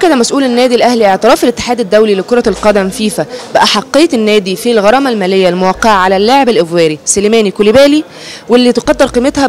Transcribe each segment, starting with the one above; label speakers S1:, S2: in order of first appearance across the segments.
S1: واكد مسؤول النادي الاهلي اعتراف الاتحاد الدولي لكره القدم فيفا باحقيه النادي في الغرامه الماليه الموقعه على اللاعب الايفواري سليماني كوليبالي واللي تقدر قيمتها ب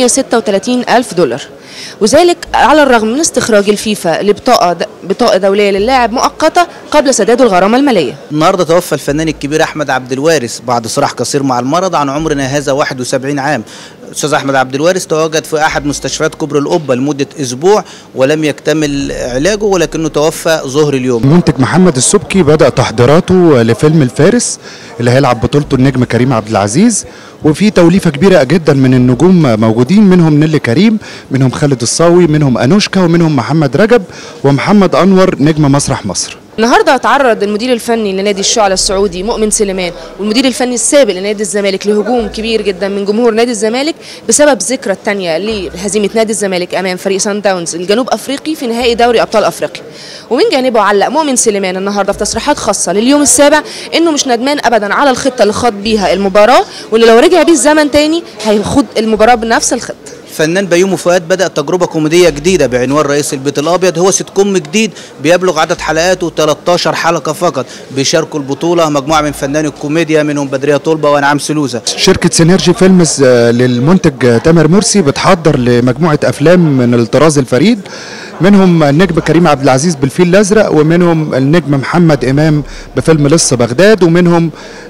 S1: 436 الف دولار وذلك على الرغم من استخراج الفيفا لبطاقه بطاقه دوليه للاعب مؤقته قبل سداد الغرامه الماليه.
S2: النهارده توفى الفنان الكبير احمد عبد الوارث بعد صراع قصير مع المرض عن عمرنا هذا 71 عام. الاستاذ احمد عبد الوارث تواجد في احد مستشفيات كبر القبه لمده اسبوع ولم يكتمل علاجه ولكنه توفى ظهر اليوم.
S3: المنتج محمد السبكي بدا تحضيراته لفيلم الفارس اللي هيلعب بطولته النجم كريم عبد العزيز وفي توليفه كبيره جدا من النجوم موجودين منهم نيلي كريم منهم خالد الصاوي منهم انوشكا ومنهم محمد رجب ومحمد انور نجم مسرح مصر
S1: النهارده تعرض المدير الفني لنادي الشعلة السعودي مؤمن سليمان والمدير الفني السابق لنادي الزمالك لهجوم كبير جدا من جمهور نادي الزمالك بسبب ذكرى الثانيه لهزيمه نادي الزمالك امام فريق سان داونز الجنوب افريقي في نهائي دوري ابطال افريقيا ومن جانبه علق مؤمن سليمان النهارده في تصريحات خاصه لليوم السابع انه مش ندمان ابدا على الخطه اللي خاض بيها المباراه واللي لو رجع بيه الزمن تاني هيخوض المباراه بنفس الخطه
S2: الفنان بيومي فؤاد بدأ تجربة كوميدية جديدة بعنوان رئيس البيت الأبيض هو سيت كوم جديد بيبلغ عدد حلقاته 13 حلقة فقط بيشاركوا البطولة مجموعة من فنان الكوميديا منهم بدرية طلبة وأنعام سلوزة
S3: شركة سينرجي فيلمز للمنتج تامر مرسي بتحضر لمجموعة أفلام من الطراز الفريد منهم النجم كريم عبد العزيز بالفيل الازرق ومنهم النجم محمد امام بفيلم لص بغداد ومنهم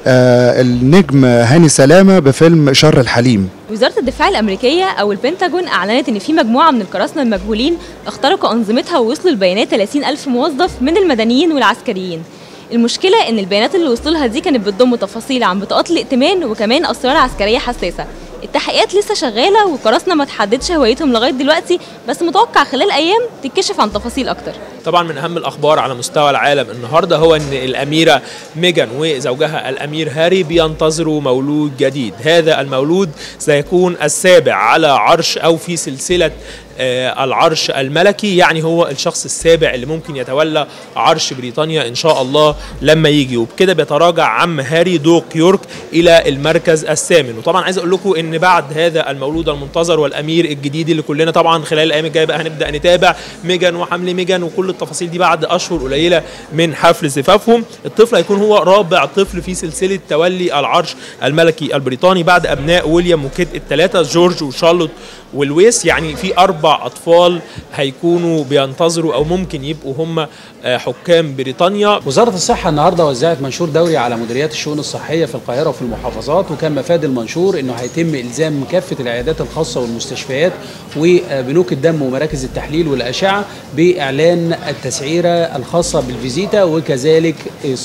S3: آه النجم هاني سلامه بفيلم شر الحليم
S4: وزارة الدفاع الأمريكية أو البنتاجون أعلنت إن في مجموعة من القراصنة المجهولين اخترقوا أنظمتها ووصلوا لبيانات 30 ألف موظف من المدنيين والعسكريين المشكلة إن البيانات اللي وصلوا لها دي كانت بتضم تفاصيل عن بطاقات الائتمان وكمان أسرار عسكرية حساسة التحقيقات لسه شغاله وقراصنه ما تحددش هويتهم لغايه دلوقتي بس متوقع خلال ايام تتكشف عن تفاصيل اكتر
S5: طبعا من اهم الاخبار على مستوى العالم النهارده هو ان الاميره ميجان وزوجها الامير هاري بينتظروا مولود جديد هذا المولود سيكون السابع على عرش او في سلسله آه العرش الملكي يعني هو الشخص السابع اللي ممكن يتولى عرش بريطانيا ان شاء الله لما يجي وبكده بيتراجع عم هاري دوق يورك الى المركز الثامن وطبعا عايز اقول لكم ان بعد هذا المولود المنتظر والامير الجديد اللي كلنا طبعا خلال الايام الجايه بقى هنبدا نتابع ميجان وحمل ميجان وكل التفاصيل دي بعد اشهر قليله من حفل زفافهم الطفل هيكون هو رابع طفل في سلسله تولي العرش الملكي البريطاني بعد ابناء ويليام وكيت الثلاثه جورج وشارلوت والويس يعني في اربع اطفال هيكونوا بينتظروا او ممكن يبقوا هم حكام بريطانيا
S6: وزاره الصحه النهارده وزعت منشور دوري على مديريات الشؤون الصحيه في القاهره وفي المحافظات وكان مفاد المنشور انه هيتم الزام كافه العيادات الخاصه والمستشفيات وبنوك الدم ومراكز التحليل والاشعه باعلان التسعيره الخاصه بالفيزيتا وكذلك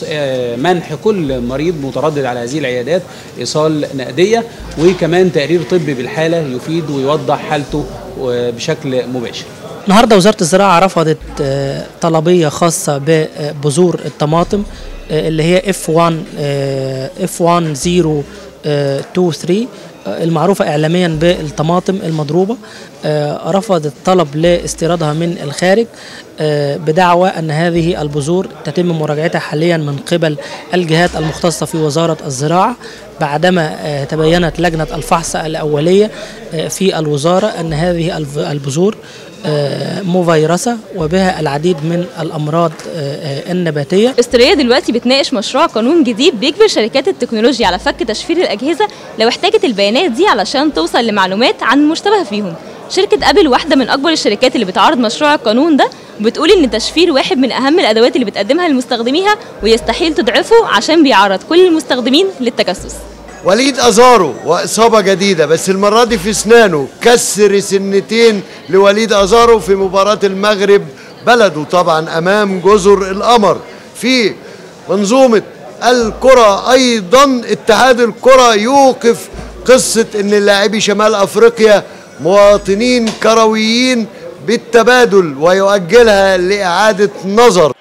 S6: منح كل مريض متردد على هذه العيادات ايصال نقديه وكمان تقرير طبي بالحاله يفيد ويوضح حالته بشكل مباشر
S7: النهارده وزاره الزراعه رفضت طلبيه خاصه ببذور الطماطم اللي هي اف 1 اف 1023 المعروفة إعلاميا بالطماطم المضروبة رفضت طلب لاستيرادها من الخارج بدعوى أن هذه البذور تتم مراجعتها حاليا من قبل الجهات المختصة في وزارة الزراعة بعدما تبينت لجنة الفحص الأولية في الوزارة أن هذه البذور مفيرسة وبها العديد من الأمراض النباتية
S4: استراليا دلوقتي بتناقش مشروع قانون جديد بيجبر شركات التكنولوجيا على فك تشفير الأجهزة لو احتاجت البيانات دي علشان توصل لمعلومات عن المشتبه فيهم شركة أبل واحدة من أكبر الشركات اللي بتعارض مشروع القانون ده بتقول إن تشفير واحد من أهم الأدوات اللي بتقدمها لمستخدميها ويستحيل تضعفه عشان بيعرض كل المستخدمين للتجسس
S8: وليد أزارو وإصابة جديدة بس المرة دي في أسنانه كسر سنتين لوليد أزارو في مباراة المغرب بلده طبعا أمام جزر القمر في منظومة الكرة أيضا اتحاد الكرة يوقف قصة أن لاعبي شمال أفريقيا مواطنين كرويين بالتبادل ويؤجلها لإعادة نظر